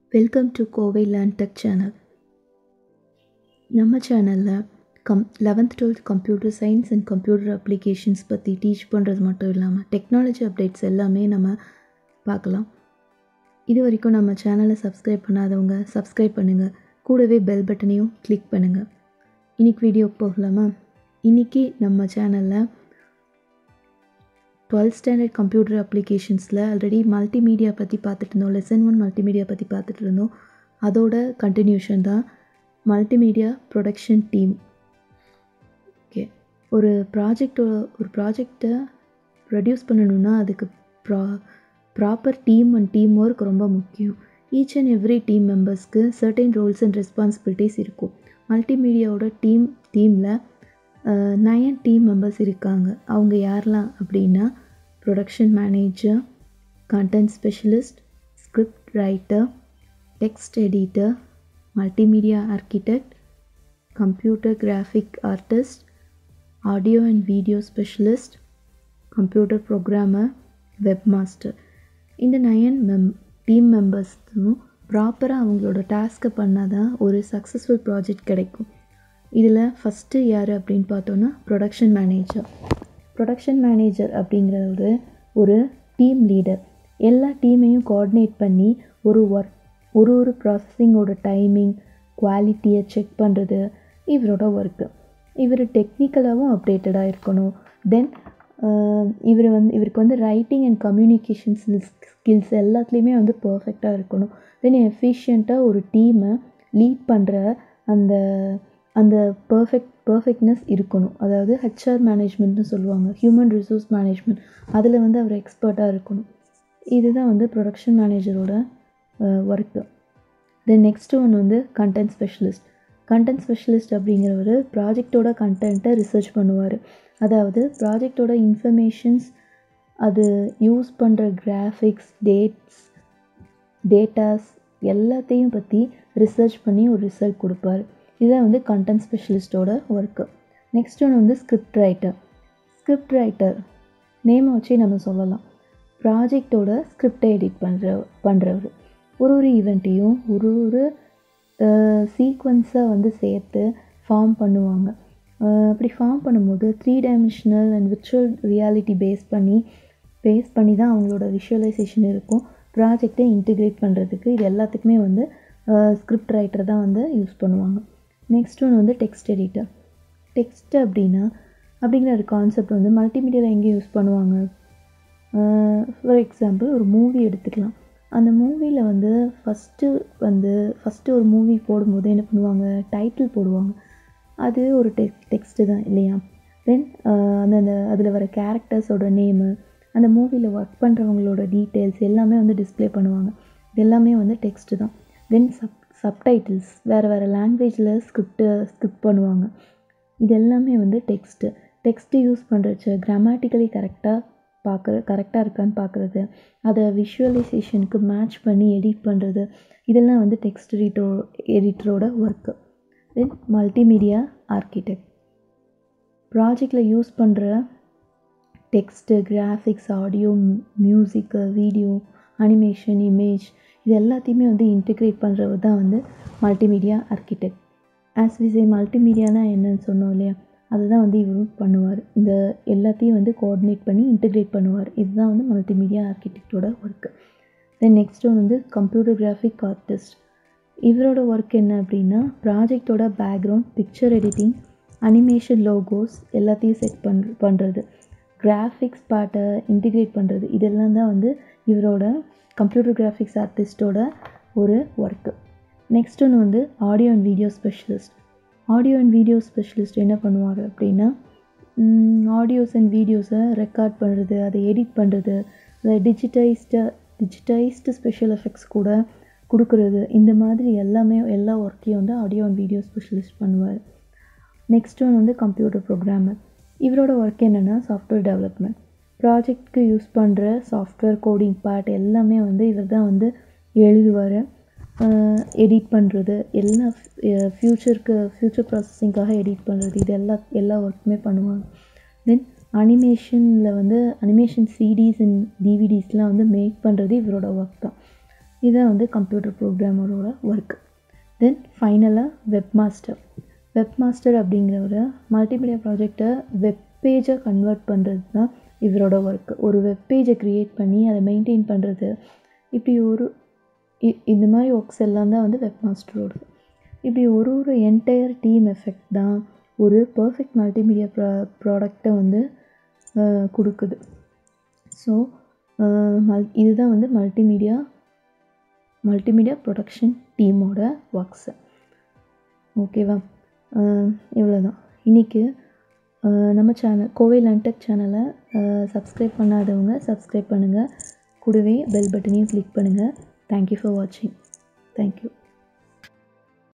welcome to Kovai learn tech channel நம்ம சேனலில் come eleventh twelfth computer science and computer applications பற்றி teach பண்ணுறது மட்டும் இல்லாமல் டெக்னாலஜி அப்டேட்ஸ் எல்லாமே நம்ம பார்க்கலாம் இது வரைக்கும் நம்ம சேனலை சப்ஸ்கிரைப் பண்ணாதவங்க சப்ஸ்கிரைப் பண்ணுங்கள் கூடவே பெல் பட்டனையும் கிளிக் பண்ணுங்கள் இன்றைக்கி வீடியோ போகலாமா இன்றைக்கி நம்ம சேனலில் டுவெல்த் ஸ்டாண்டர்ட் கம்ப்யூட்டர் அப்ளிகேஷன்ஸில் ஆல்ரெடி மல்டிமீடியா பற்றி பார்த்துட்டு இருந்தோம் லெசன் ஒன் மல்டிமீடியா பற்றி பார்த்துட்டு இருந்தோம் அதோட கண்டினியூஷன் தான் மல்டிமீடியா ப்ரொடக்ஷன் டீம் ஓகே ஒரு ப்ராஜெக்டோட ஒரு ப்ராஜெக்டை ப்ரொடியூஸ் பண்ணணுன்னா அதுக்கு ப்ரா proper team and team work ரொம்ப முக்கியம் ஈச் அண்ட் எவ்ரி டீம் மெம்பர்ஸ்க்கு சர்டைன் ரோல்ஸ் அண்ட் ரெஸ்பான்சிபிலிட்டிஸ் இருக்கும் மல்டிமீடியாவோட டீம் டீமில் நயன் டீம் மெம்பர்ஸ் இருக்காங்க அவங்க யாரெல்லாம் அப்படின்னா production manager content specialist script writer text editor multimedia architect computer graphic artist audio and video specialist computer programmer web master இந்த nine மெம் டீம் மெம்பர்ஸும் ப்ராப்பராக அவங்களோட டாஸ்க்கை பண்ணால் தான் ஒரு சக்ஸஸ்ஃபுல் ப்ராஜெக்ட் கிடைக்கும் இதில் ஃபஸ்ட்டு யார் அப்படின்னு பார்த்தோன்னா ப்ரொடக்ஷன் மேனேஜர் ப்ரொடக்ஷன் மேனேஜர் அப்படிங்கிறது ஒரு டீம் லீடர் எல்லா டீமையும் கோஆர்டினேட் பண்ணி ஒரு ஒர்க் ஒரு ஒரு ப்ராசஸிங்கோட டைமிங் குவாலிட்டியை செக் பண்ணுறது இவரோட ஒர்க்கு இவர் டெக்னிக்கலாகவும் அப்டேட்டடாக இருக்கணும் தென் இவர் வந்து இவருக்கு வந்து writing and communication skills skills எல்லாத்துலேயுமே வந்து பர்ஃபெக்டாக இருக்கணும் தென் எஃபிஷியண்ட்டாக ஒரு டீமை லீட் பண்ணுற அந்த அந்த பர்ஃபெக்ட் பர்ஃபெக்ட்னஸ் இருக்கணும் அதாவது ஹெச்ஆர் மேனேஜ்மெண்ட்னு சொல்லுவாங்க ஹியூமன் ரிசோர்ஸ் மேனேஜ்மெண்ட் அதில் வந்து அவர் எக்ஸ்பர்ட்டாக இருக்கணும் இதுதான் வந்து ப்ரொடக்ஷன் மேனேஜரோட ஒர்க்கு தென் நெக்ஸ்ட் ஒன் வந்து கண்டென்ட் ஸ்பெஷலிஸ்ட் கண்டென்ட் ஸ்பெஷலிஸ்ட் அப்படிங்கிறவர் ப்ராஜெக்டோட கண்டென்ட்டை ரிசர்ச் பண்ணுவார் அதாவது ப்ராஜெக்டோட இன்ஃபர்மேஷன்ஸ் அது யூஸ் பண்ணுற கிராஃபிக்ஸ் டேட்ஸ் டேட்டாஸ் எல்லாத்தையும் பற்றி ரிசர்ச் பண்ணி ஒரு ரிசல்ட் கொடுப்பார் இதுதான் வந்து கண்டென்ட் ஸ்பெஷலிஸ்ட்டோட ஒர்க்கு நெக்ஸ்ட் ஒன்று வந்து ஸ்கிரிப்ட் ரைட்டர் ஸ்கிரிப்ட் ரைட்டர் நேமை வச்சே நம்ம சொல்லலாம் ப்ராஜெக்டோட ஸ்கிரிப்டை எடிட் பண்ணுற பண்ணுறவர் ஒரு ஒரு ஈவெண்ட்டையும் ஒரு ஒரு சீக்வன்ஸை வந்து சேர்த்து ஃபார்ம் பண்ணுவாங்க அப்படி ஃபார்ம் பண்ணும்போது three dimensional and virtual reality base பண்ணி பேஸ் பண்ணி தான் அவங்களோட விஷுவலைசேஷன் இருக்கும் ப்ராஜெக்டை இன்டிகிரேட் பண்ணுறதுக்கு இது எல்லாத்துக்குமே வந்து ஸ்கிரிப்ட் ரைட்டர் தான் வந்து யூஸ் பண்ணுவாங்க நெக்ஸ்ட் ஒன்று வந்து டெக்ஸ்ட் எடிட்டர் டெக்ஸ்ட் அப்படின்னா அப்படிங்கிற ஒரு கான்செப்ட் வந்து மல்டிமீடியாவில் எங்கே யூஸ் பண்ணுவாங்க ஃபார் எக்ஸாம்பிள் ஒரு மூவி எடுத்துக்கலாம் அந்த மூவியில் வந்து ஃபஸ்ட்டு வந்து ஃபஸ்ட்டு ஒரு மூவி போடும்போது என்ன பண்ணுவாங்க டைட்டில் போடுவாங்க அது ஒரு டெக் டெக்ஸ்ட்டு தான் இல்லையா தென் அந்த அந்த அதில் வர கேரக்டர்ஸோட நேமு அந்த மூவியில் ஒர்க் பண்ணுறவங்களோட டீட்டெயில்ஸ் எல்லாமே வந்து டிஸ்பிளே பண்ணுவாங்க இது எல்லாமே வந்து டெக்ஸ்ட்டு தான் தென் சப் சப்டைட்டில்ஸ் வேறு வேறு லாங்குவேஜில் ஸ்கிரிப்டு ஸ்கிரிப்ட் பண்ணுவாங்க இது எல்லாமே வந்து டெக்ஸ்ட்டு டெக்ஸ்ட்டு யூஸ் பண்ணுறச்சு கிராமட்டிக்கலி கரெக்டாக பார்க்குற கரெக்டாக இருக்கான்னு பார்க்குறது அதை விஷுவலைசேஷனுக்கு மேட்ச் பண்ணி எடிட் பண்ணுறது இதெல்லாம் வந்து டெக்ஸ்ட் எடிட்டோ எடிட்டரோட ஒர்க்கு தென் மல்டிமீடியா ஆர்கிடெக்ட் ப்ராஜெக்டில் யூஸ் பண்ணுற text graphics audio music video animation image இது எல்லாத்தையுமே வந்து இன்டிகிரேட் பண்ணுறவர் தான் வந்து மல்டிமீடியா ஆர்கிடெக்ட் ஆஸ் விசே மல்டிமீடியானா என்னன்னு சொன்னோம் இல்லையா அதுதான் வந்து இவரும் பண்ணுவார் இந்த எல்லாத்தையும் வந்து கோஆர்டினேட் பண்ணி இன்டிகிரேட் பண்ணுவார் இதுதான் வந்து மல்டிமீடியா ஆர்கிடெக்டோட ஒர்க்கு தென் நெக்ஸ்ட் ஒன் வந்து கம்ப்யூட்டர் கிராஃபிக் ஆர்டிஸ்ட் இவரோட ஒர்க் என்ன அப்படின்னா ப்ராஜெக்டோட background picture editing animation logos எல்லாத்தையும் செட் பண் பண்ணுறது கிராஃபிக்ஸ் பார்ட்டை இன்டிகிரேட் பண்ணுறது இதெல்லாம் தான் வந்து இவரோட கம்ப்யூட்டர் கிராஃபிக்ஸ் ஆர்டிஸ்ட்டோட ஒரு ஒர்க்கு நெக்ஸ்ட் ஒன்று வந்து audio and video specialist audio and video specialist என்ன பண்ணுவார் அப்படின்னா ஆடியோஸ் அண்ட் வீடியோஸை ரெக்கார்ட் பண்ணுறது அதை எடிட் பண்ணுறது அதை டிஜிட்டைஸ்டு டிஜிட்டைஸ்டு ஸ்பெஷல் எஃபெக்ட்ஸ் கூட கொடுக்குறது இந்த மாதிரி எல்லாமே எல்லா ஒர்க்கையும் வந்து ஆடியோ அண்ட் வீடியோ ஸ்பெஷலிஸ்ட் பண்ணுவார் நெக்ஸ்ட் ஒன் வந்து கம்ப்யூட்டர் ப்ரோக்ராமர் இவரோட ஒர்க் என்னென்னா சாஃப்ட்வேர் டெவலப்மெண்ட் ப்ராஜெக்ட்க்கு யூஸ் பண்ணுற சாஃப்ட்வேர் கோடிங் பார்ட் எல்லாமே வந்து இவர் தான் வந்து எழுதுவார் எடிட் பண்ணுறது எல்லா ஃப்யூச்சருக்கு ஃப்யூச்சர் ப்ராசஸிங்காக எடிட் பண்ணுறது இது எல்லா எல்லா ஒர்க்குமே பண்ணுவாங்க தென் அனிமேஷனில் வந்து அனிமேஷன் சிடிஸ் அண்ட் டிவிடிஸ்லாம் வந்து மேக் பண்ணுறது இவரோட ஒர்க் தான் இதுதான் வந்து கம்ப்யூட்டர் ப்ரோக்ராமரோட ஒர்க் தென் ஃபைனலாக வெப் மாஸ்டர் வெப் மாஸ்டர் அப்படிங்கிற ஒரு மல்டிமீடியா ப்ராஜெக்டை வெப் பேஜை கன்வெர்ட் பண்ணுறது தான் இவரோட ஒர்க் ஒரு வெப் பேஜை க்ரியேட் பண்ணி அதை மெயின்டைன் பண்ணுறது இப்படி ஒரு இ- இந்த மாதிரி ஒர்க்ஸ் எல்லாம் தான் வந்து வெப் மாஸ்டரோடது இப்படி ஒரு ஒரு என்டையர் டீம் எஃபெக்ட் தான் ஒரு பர்ஃபெக்ட் மல்டிமீடியா ப்ரா ப்ராடக்டை வந்து அஹ், கொடுக்குது ஸோ மல் இதுதான் வந்து மல்டிமீடியா மல்டிமீடியா ப்ரொடக்ஷன் டீமோட ஒர்க்ஸு ஓகேவா இவ்வளோதான் இன்றைக்கி நம்ம சேனல் கோவை லேண்டெக் சேனலை சப்ஸ்கிரைப் பண்ணாதவங்க சப்ஸ்கிரைப் பண்ணுங்கள் கூடவே பெல் பட்டனையும் கிளிக் பண்ணுங்கள் தேங்க்யூ ஃபார் வாட்சிங் தேங்க்யூ